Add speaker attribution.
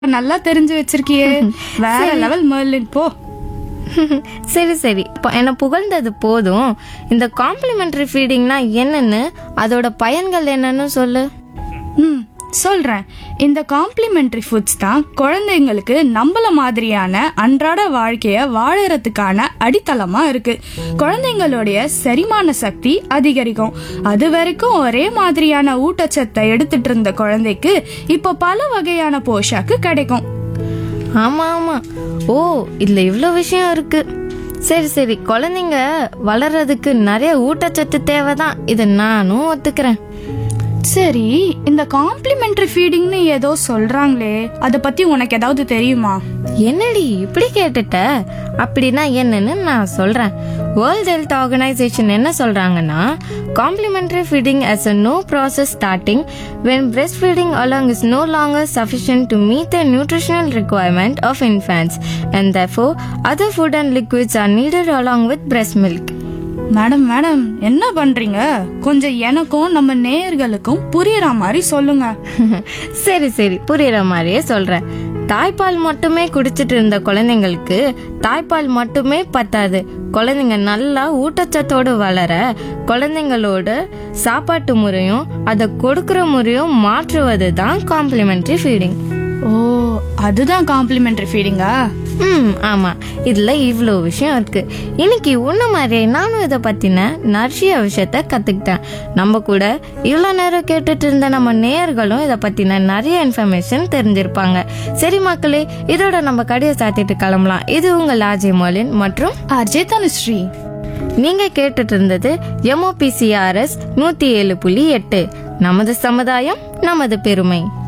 Speaker 1: நல்லா தெரிஞ்சு வச்சிருக்கியே வேற லெவல் மர்லின் போ
Speaker 2: சரி சரி இப்போ என்னை புகழ்ந்தது போதும் இந்த காம்ப்ளிமெண்டரி ஃபீடிங்னா என்னன்னு அதோட பயன்கள் என்னன்னு சொல்லு
Speaker 1: ம் சொல்றேன் இந்த காம்ப்ளிமெண்டரி ஃபுட்ஸ் தான் குழந்தைங்களுக்கு நம்மள மாதிரியான அன்றாட வாழ்க்கைய வாழறதுக்கான அடித்தளமா இருக்கு குழந்தைங்களுடைய செரிமான சக்தி அதிகரிக்கும் அது வரைக்கும் ஒரே மாதிரியான ஊட்டச்சத்தை எடுத்துட்டு இருந்த குழந்தைக்கு இப்போ பல வகையான போஷாக்கு கிடைக்கும்
Speaker 2: ஆமா ஆமா ஓ இதுல இவ்வளோ விஷயம் இருக்கு சரி சரி குழந்தைங்க வளர்றதுக்கு நிறைய ஊட்டச்சத்து தேவைதான் இதை நானும் ஒத்துக்கிறேன்
Speaker 1: சரி இந்த காம்ப்ளிமெண்டரி ஃபீடிங்னு ஏதோ சொல்றாங்களே அதை பத்தி உனக்கு ஏதாவது தெரியுமா
Speaker 2: என்னடி இப்படி கேட்டுட்ட அப்படின்னா என்னன்னு நான் சொல்றேன் வேர்ல்ட் ஹெல்த் ஆர்கனைசேஷன் என்ன சொல்றாங்கன்னா complementary feeding as a no process starting when breastfeeding along is no longer sufficient to meet the nutritional requirement of infants and therefore other food and liquids are needed along with breast milk
Speaker 1: madam madam என்ன பண்றீங்க கொஞ்சம் எனக்கும் நம்ம நேயர்களுக்கும் புரியற மாதிரி சொல்லுங்க
Speaker 2: சரி சரி புரியுற மாதிரியே சொல்றேன் தாய்ப்பால் மட்டுமே குடிச்சிட்டு இருந்த குழந்தைங்களுக்கு தாய்ப்பால் மட்டுமே பத்தாது குழந்தைங்க நல்லா ஊட்டச்சத்தோடு வளர குழந்தைங்களோட சாப்பாட்டு முறையும் அதை கொடுக்கிற முறையும் மாற்றுவது தான் காம்ப்ளிமெண்டரி ஃபீடிங்
Speaker 1: ஓ அதுதான் காம்ப்ளிமெண்டரி ஃபீடிங்கா
Speaker 2: ம் ஆமா இதுல இவ்வளோ விஷயம் இருக்கு இன்னைக்கு உன்ன மாதிரியே நானும் இதை பத்தின நிறைய விஷயத்த கத்துக்கிட்டேன் நம்ம கூட இவ்வளோ நேரம் கேட்டுட்டு இருந்த நம்ம நேயர்களும் இதை பத்தின நிறைய இன்ஃபர்மேஷன் தெரிஞ்சிருப்பாங்க சரி மக்களே இதோட நம்ம கடையை சாத்திட்டு கிளம்பலாம் இது உங்கள் ஆஜய் மாலின் மற்றும்
Speaker 1: அஜய் தனுஸ்ரீ
Speaker 2: நீங்க கேட்டுட்டு இருந்தது எம்ஓபிசிஆர்எஸ் நூத்தி ஏழு புள்ளி எட்டு நமது சமுதாயம் நமது பெருமை